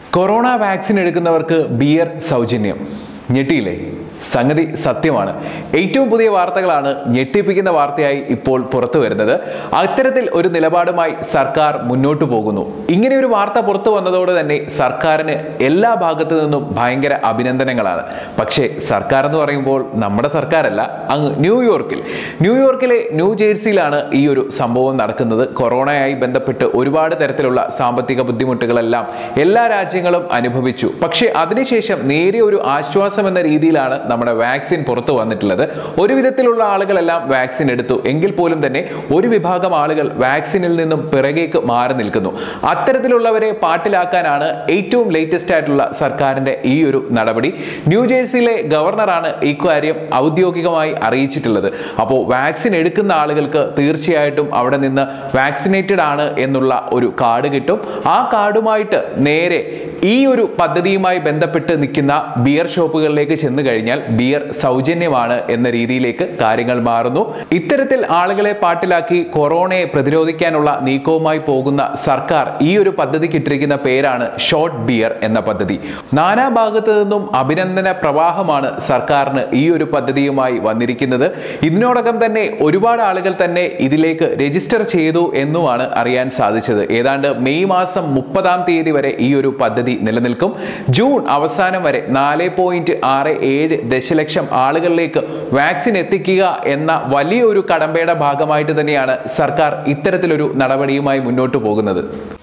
corona vaccine എടുക്കുന്നവർക്ക് beer സൗജന്യം ഞെട്ടിയില്ലേ സംഗതി സത്യമാണ് ഏറ്റവും പുതിയ വാർത്തകളാണ് ഞെട്ടിപ്പിക്കുന്ന വാർത്തയായി ഇപ്പോൾ പുറത്തു വരുന്നത് അത്തരത്തിൽ ഒരു നിലപാടുമായി സർക്കാർ മുന്നോട്ട് പോകുന്നു ഇങ്ങനെ ഒരു വാർത്ത പുറത്തു വന്നതോടെ തന്നെ സർക്കാരിന് എല്ലാ ഭാഗത്തു നിന്നും ഭയങ്കര അഭിനന്ദനങ്ങളാണ് പക്ഷേ സർക്കാർ എന്ന് പറയുമ്പോൾ നമ്മുടെ സർക്കാരല്ല അങ്ങ് ന്യൂയോർക്കിൽ ന്യൂയോർക്കിലെ ന്യൂ ജേഴ്സിയിലാണ് ഈ ഒരു സംഭവം നടക്കുന്നത് കൊറോണയായി ബന്ധപ്പെട്ട് ഒരുപാട് തരത്തിലുള്ള സാമ്പത്തിക ബുദ്ധിമുട്ടുകളെല്ലാം എല്ലാ രാജ്യങ്ങളും അനുഭവിച്ചു പക്ഷേ അതിനുശേഷം നേരിയ ഒരു ആശ്വാസം എന്ന രീതിയിലാണ് നമ്മുടെ വാക്സിൻ പുറത്തു വന്നിട്ടുള്ളത് ഒരു വിധത്തിലുള്ള ആളുകളെല്ലാം വാക്സിൻ എടുത്തു എങ്കിൽ പോലും തന്നെ ഒരു വിഭാഗം ആളുകൾ വാക്സിനിൽ നിന്നും പിറകേക്ക് മാറി നിൽക്കുന്നു അത്തരത്തിലുള്ളവരെ പാട്ടിലാക്കാനാണ് ഏറ്റവും ലേറ്റസ്റ്റ് ആയിട്ടുള്ള സർക്കാരിന്റെ ഈ ഒരു നടപടി ന്യൂജേഴ്സിയിലെ ഗവർണറാണ് ഇക്കാര്യം ഔദ്യോഗികമായി അറിയിച്ചിട്ടുള്ളത് അപ്പോൾ വാക്സിൻ എടുക്കുന്ന ആളുകൾക്ക് തീർച്ചയായിട്ടും അവിടെ നിന്ന് വാക്സിനേറ്റഡ് ആണ് എന്നുള്ള ഒരു കാർഡ് കിട്ടും ആ കാർഡുമായിട്ട് നേരെ ഈ ഒരു പദ്ധതിയുമായി ബന്ധപ്പെട്ട് നിൽക്കുന്ന ബിയർ ഷോപ്പുകളിലേക്ക് ചെന്ന് കഴിഞ്ഞാൽ ബിയർ സൗജന്യമാണ് എന്ന രീതിയിലേക്ക് കാര്യങ്ങൾ മാറുന്നു ഇത്തരത്തിൽ ആളുകളെ പാട്ടിലാക്കി കൊറോണയെ പ്രതിരോധിക്കാനുള്ള നീക്കവുമായി പോകുന്ന സർക്കാർ ഈ ഒരു പദ്ധതിക്ക് ഇട്ടിരിക്കുന്ന പേരാണ് ഷോർട്ട് ബിയർ എന്ന പദ്ധതി നാനാ ഭാഗത്തു നിന്നും അഭിനന്ദന പ്രവാഹമാണ് സർക്കാരിന് ഈ ഒരു പദ്ധതിയുമായി വന്നിരിക്കുന്നത് ഇതിനോടകം തന്നെ ഒരുപാട് ആളുകൾ തന്നെ ഇതിലേക്ക് രജിസ്റ്റർ ചെയ്തു എന്നുമാണ് അറിയാൻ സാധിച്ചത് ഏതാണ്ട് മെയ് മാസം മുപ്പതാം തീയതി വരെ ഈ ഒരു പദ്ധതി നിലനിൽക്കും ജൂൺ അവസാനം വരെ നാല് പോയിന്റ് ആറ് ഏഴ് ദശലക്ഷം ആളുകളിലേക്ക് വാക്സിൻ എത്തിക്കുക എന്ന വലിയൊരു കടമ്പയുടെ ഭാഗമായിട്ട് തന്നെയാണ് സർക്കാർ ഇത്തരത്തിലൊരു നടപടിയുമായി മുന്നോട്ട് പോകുന്നത്